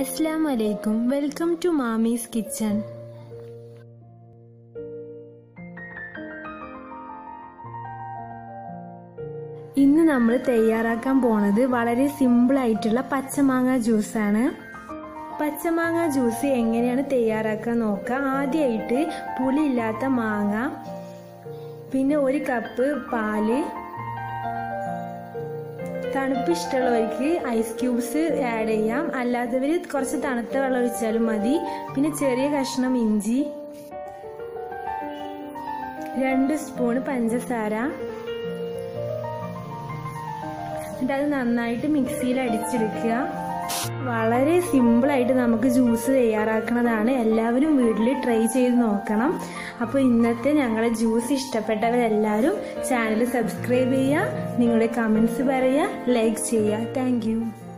അസ്സാം വലൈക്കും welcome to മാമീസ് kitchen ഇന്ന് നമ്മൾ തയ്യാറാക്കാൻ പോണത് വളരെ സിമ്പിൾ ആയിട്ടുള്ള പച്ചമാങ്ങ ജ്യൂസാണ് പച്ചമാങ്ങ ജ്യൂസ് എങ്ങനെയാണ് തയ്യാറാക്കാൻ നോക്കാം ആദ്യമായിട്ട് പുളിയില്ലാത്ത മാങ്ങ പിന്നെ ഒരു കപ്പ് പാല് തണുപ്പ് ഇഷ്ടമുള്ളവർക്ക് ഐസ് ക്യൂബ്സ് ആഡ് ചെയ്യാം അല്ലാത്തവർ കുറച്ച് തണുത്ത വെള്ളം ഒഴിച്ചാലും മതി പിന്നെ ചെറിയ കഷ്ണം ഇഞ്ചി രണ്ട് സ്പൂൺ പഞ്ചസാര എന്നിട്ട് അത് നന്നായിട്ട് മിക്സിയിൽ അടിച്ചെടുക്കുക വളരെ സിമ്പിളായിട്ട് നമുക്ക് ജ്യൂസ് തയ്യാറാക്കുന്നതാണ് എല്ലാവരും വീട്ടിൽ ട്രൈ ചെയ്ത് നോക്കണം അപ്പോൾ ഇന്നത്തെ ഞങ്ങളുടെ ജ്യൂസ് ഇഷ്ടപ്പെട്ടവരെല്ലാവരും ചാനൽ സബ്സ്ക്രൈബ് ചെയ്യുക നിങ്ങളുടെ കമൻസ് പറയുക ലൈക്ക് ചെയ്യുക താങ്ക്